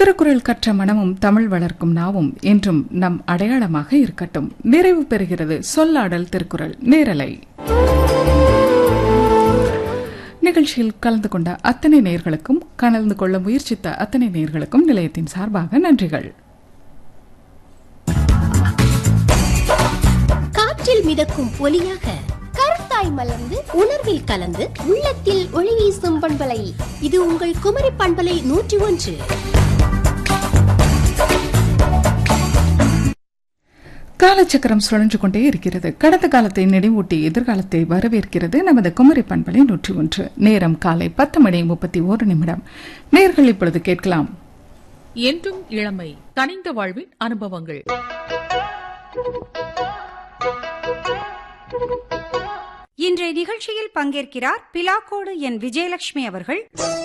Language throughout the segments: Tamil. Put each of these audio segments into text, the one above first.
திருக்குறள் கற்ற மனமும் தமிழ் வளர்க்கும் நாவும் என்றும் நம் அடையாளமாக இருக்கட்டும் நிறைவு பெறுகிறது சொல்லாடல் திருக்குறள் நேரலை நிகழ்ச்சியில் கலந்து கொண்ட அத்தனை நேயர்களுக்கும் கலந்து கொள்ள முயற்சித்த அத்தனை நேயர்களுக்கும் நிலையத்தின் சார்பாக நன்றிகள் காற்றில் மிதக்கும் ஒலியாக கருத்தாய் மலர்ந்து உணர்வில் கலந்து உள்ளத்தில் ஒளி வீசும் பண்பலை இது உங்கள் குமரி பண்பலை நூற்றி ஒன்று காலச்சக்கரம் சுழன்று கொண்டே இருக்கிறது கடந்த காலத்தை நினைவூட்டி எதிர்காலத்தை வரவேற்கிறது நமது குமரி பண்பலை நூற்றி ஒன்று நேரம் காலை பத்து மணி முப்பத்தி ஓரு நிமிடம் நேர்கள் இப்பொழுது கேட்கலாம் என்றும் இளமை கனிந்த வாழ்வின் அனுபவங்கள் இன்றைய நிகழ்ச்சியில் பங்கேற்கிறார் பிலாக்கோடு என் விஜயலட்சுமி அவர்கள்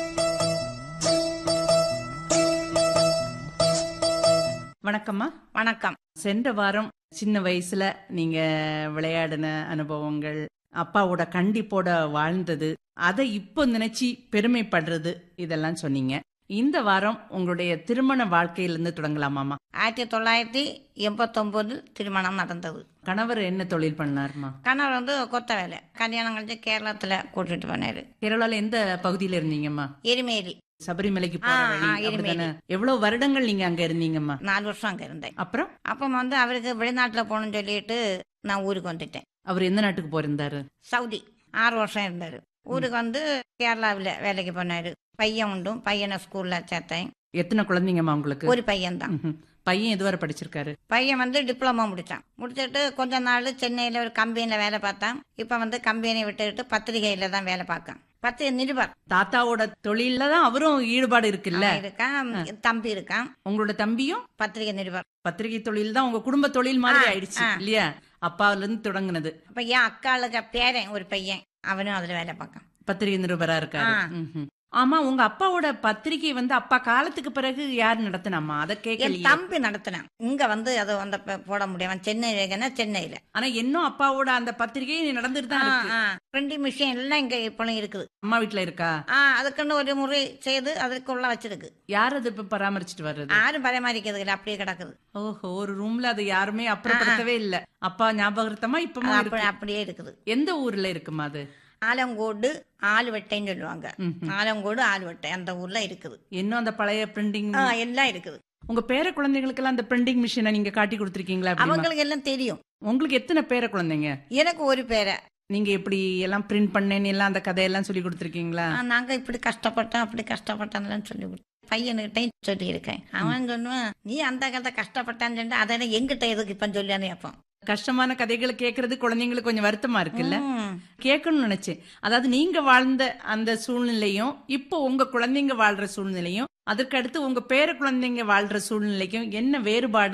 வணக்கம்மா வணக்கம் சென்ற வாரம் சின்ன வயசுல நீங்க விளையாடின அனுபவங்கள் அப்பாவோட கண்டிப்போட வாழ்ந்தது அதை இப்போ நினைச்சு பெருமைப்படுறது இதெல்லாம் சொன்னீங்க இந்த வாரம் உங்களுடைய திருமண வாழ்க்கையிலிருந்து தொடங்கலாமாமா ஆயிரத்தி தொள்ளாயிரத்தி எண்பத்தொம்போதில் திருமணம் நடந்தது கணவர் என்ன தொழில் பண்ணாருமா கணவர் வந்து கொத்த வேலை கல்யாணம் கழிச்சு கேரளத்தில் கூட்டிட்டு போனாரு கேரளால எந்த பகுதியில இருந்தீங்கம்மா எருமேலி சபரிமலைக்கு போற ஆ, வழி ஆ, அப்படிதானே எவ்வளவு வருடங்கள் நீங்க அங்க இருந்தீங்கம்மா நாலு வருஷம் அங்கே இருந்தேன் அப்புறம் அப்போ வந்து அவருக்கு வெளிநாட்டில் போகணும்னு சொல்லிட்டு நான் ஊருக்கு வந்துட்டேன் அவர் எந்த நாட்டுக்கு போயிருந்தாரு சவுதி ஆறு வருஷம் இருந்தார் ஊருக்கு வந்து கேரளாவில் வேலைக்கு போனாரு பையன் உண்டும் பையனை ஸ்கூலில் சேர்த்தேன் எத்தனை குழந்தைங்கம்மா உங்களுக்கு ஒரு பையன் தான் ம்ஹும். பையன் எதுவரை படிச்சிருக்காரு பையன் வந்து டிப்ளமோ முடித்தான் முடிச்சுட்டு கொஞ்ச நாள் சென்னையில் ஒரு கம்பெனியில் வேலை பார்த்தான் இப்போ வந்து கம்பெனியை விட்டுக்கிட்டு பத்திரிகையில் தான் வேலை பார்க்கான் பத்து நிருபர் தாத்தாவோட தொழில்ல தான் அவரும் ஈடுபாடு இருக்குல்ல அவன் இருக்கான் தம்பி இருக்கான் உங்களோட தம்பியும் பத்திரிகை நிருபர் பத்திரிகை தொழில் தான் உங்க குடும்ப தொழில் மாதிரி ஆ, ஆயிடுச்சு ஆ. இல்லையா அப்பாவுல இருந்து தொடங்குனது அப்ப என் அக்காளுக்கு பேரன் ஒரு பையன் அவனும் அதுல வேலை பார்க்கான் பத்திரிகை நிருபரா இருக்காரு ஆ. ம்ஹும். ஆமா உங்க அப்பாவோட பத்திரிகை வந்து அப்பா காலத்துக்கு பிறகு யார் நடத்தினாமா அத என் கேட்கலையே தம்பி நடத்தினான் இங்க வந்து அதை வந்து அப்ப போட முடியாம சென்னையில இருக்கேன்னா சென்னையில ஆனா இன்னும் அப்பாவோட அந்த பத்திரிகை நடந்துட்டு தான் இருக்கு பிரிண்டிங் மிஷின் எல்லாம் இங்க இப்பவும் இருக்குது அம்மா வீட்ல இருக்கா ஆ அதுக்குன்னு ஒரு முறை செய்து அதுக்குள்ள வச்சிருக்கு யார் அது இப்ப பராமரிச்சுட்டு வர்றது யாரும் பராமரிக்கிறது இல்ல அப்படியே கிடக்குது ஓஹோ ஒரு ரூம்ல அதை யாருமே அப்புறப்படுத்தவே இல்ல அப்பா ஞாபகத்தமா அது இப்பவும் அப்படி இருக்கு அப்படியே இருக்குது எந்த ஊர்ல இருக்குமா அது ஆலங்கோடு ஆலுவட்டைன்னு சொல்லுவாங்க ம்ஹும். ஆலங்கோடு ஆலுவட்டை அந்த ஊர்ல இருக்குது இன்னும் அந்த பழைய பிரிண்டிங் ஆ, எல்லாம் இருக்குது உங்க பேர குழந்தைகளுக்கெல்லாம் அந்த பிரிண்டிங் மிஷினை நீங்க காட்டி கொடுத்துருக்கீங்களா அப்படிமா? அவங்களுக்கு எல்லாம் தெரியும் உங்களுக்கு எத்தனை பேர குழந்தைங்க எனக்கு ஒரு பேரை நீங்க எப்படி எல்லாம் பிரிண்ட் பண்ணேன்னு எல்லாம் அந்த கதையெல்லாம் சொல்லி கொடுத்துருக்கீங்களா ஆ, நாங்க இப்படி கஷ்டப்பட்டோம் அப்படி கஷ்டப்பட்டோம்லாம் சொல்லி கொடுத்தேன் பையனுக்கிட்டையும் சொல்லியிருக்கேன் அவன் சொல்லுவான் நீ அந்த கதை கஷ்டப்பட்டான்னு சொல்லிட்டு அதை எங்கிட்ட எதுக்கு இப்ப சொல்லியானே அப்போ கஷ்டமான கதைகளை கேட்கறது குழந்தைங்களுக்கு கொஞ்சம் வருத்தமா இருக்குல்ல ம். கேட்கணும்னு நினைச்சேன் அதாவது நீங்க வாழ்ந்த அந்த சூழ்நிலையும் இப்போ உங்க குழந்தைங்க வாழ்ற சூழ்நிலையும் அதற்கு அடுத்து உங்க பேர குழந்தைங்க வாழ்ற சூழ்நிலைக்கும் என்ன வேறுபாடு